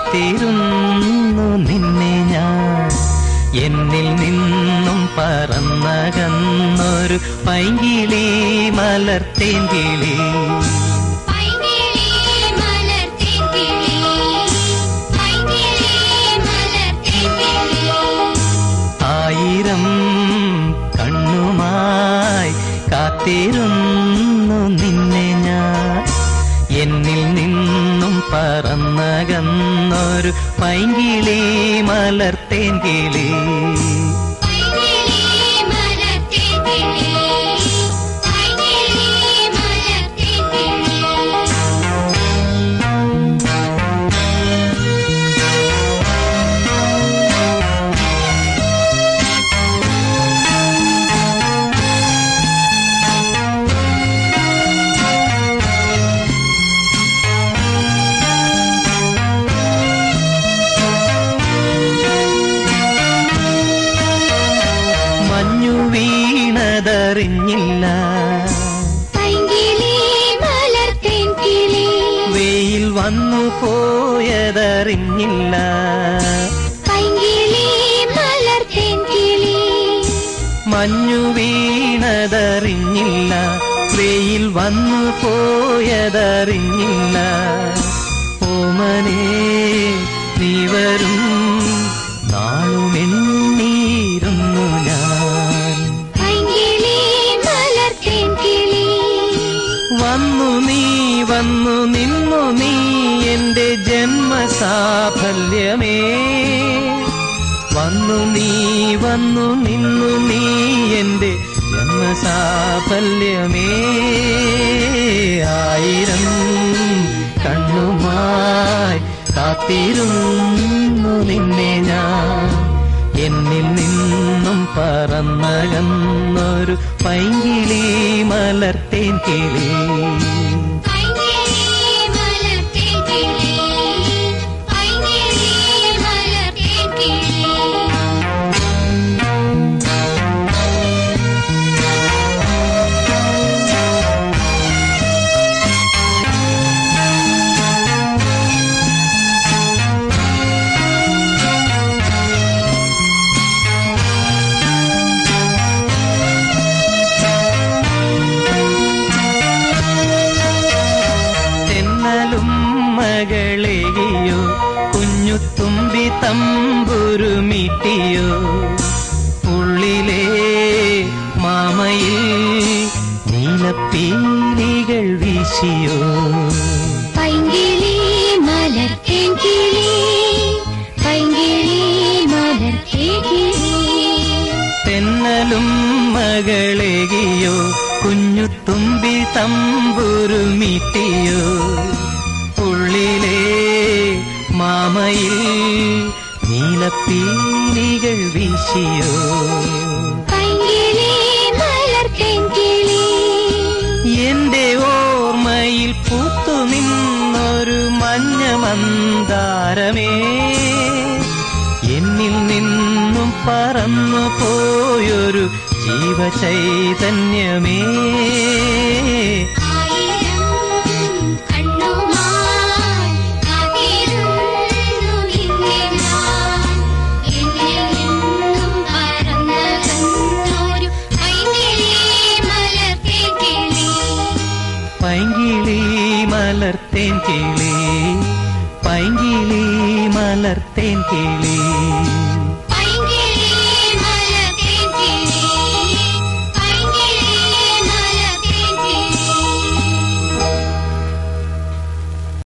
കാത്തിരുന്നു നിന്നെ ഞാൻ എന്നിൽ നിന്നും പറന്നകന്നൊരു പൈങ്കിളി മലർത്തേൻ കിളി പൈങ്കിളി മലർത്തിൻ കിളി പൈങ്കിളി മലർത്തിൻ കിളി ആയിരം കണ്ണുമായി കാത്തിരുന്നു നിന്നെ ഞാൻ എന്നിൽ നിന്നും പറന്നകന്നൊരു പൈങ്കിളി മലർത്തേൻ കിളി പൈങ്കിളി മലർത്തിൻ കിളി പൈങ്കിളി മലർത്തിൻ കിളി മഞ്ഞു വീണതറിഞ്ഞില്ല പൈങ്കിളി മലർത്തിൻ കിളി വെയിൽ വന്നു പോയതറിഞ്ഞില്ല പൈങ്കിളി മലർത്തിൻ കിളി മഞ്ഞു വീണതറിഞ്ഞില്ല വെയിൽ വന്നു പോയതറിഞ്ഞില്ല ഓമനേ നീ വരും നാളുമെണ്ണീരുന്നു ഞാൻ പൈങ്കിളി മലർത്തിൻ കിളി വന്നു നീ വന്നു നിന്നു നീ എന്റെ ജന്മസാഫല്യമേ വന്നു നീ വന്നു നിന്നു നീ എന്റെ ജന്മസാഫല്യമേ ആയിരം കണ്ണുമായി കാത്തിരുന്നു നിന്നെ ഞാൻ എന്നിൽ നിന്നും പറന്നകന്നൊരു പൈങ്കിളി മലർത്തേൻ കിളി പൈങ്കിളി മലർത്തിൻ കിളി പൈങ്കിളി മലർത്തിൻ കിളി തെന്നലും മകളെയോ കുഞ്ഞു തുമ്പി തമ്പുരുമിട്ടിയോ ഉള്ളിലെ മാമയിൽ നീലപ്പീലികൾ വീശിയോ പൈങ്കിളി മലർത്തിൻ കിളി പൈങ്കിളി മലർത്തിൻ കിളി തെന്നലും മകളെയോ കുഞ്ഞു തുമ്പി തമ്പുരുമിട്ടിയോ ഉള്ളിലെ മാമയിൽ നീലപ്പീലികൾ വീശിയോ പൈങ്കിളി മലർത്തിൻ കിളി എന്റെ ഓർമ്മയിൽ പൂത്തു നിന്നൊരു മഞ്ഞ മന്ദാരമേ എന്നിൽ നിന്നും പറന്നു പോയൊരു ജീവചൈതന്യമേ ആയിരം കണ്ണുമായി കാത്തിരുന്നു നിന്നെ ഞാൻ എന്നിൽ നിന്നും പറന്നകന്നൊരു പൈങ്കിളി മലർത്തിൻ കിളി പൈങ്കിളി മലർത്തേൻ കിളി പൈങ്കിളി മലർത്തേൻ കിളി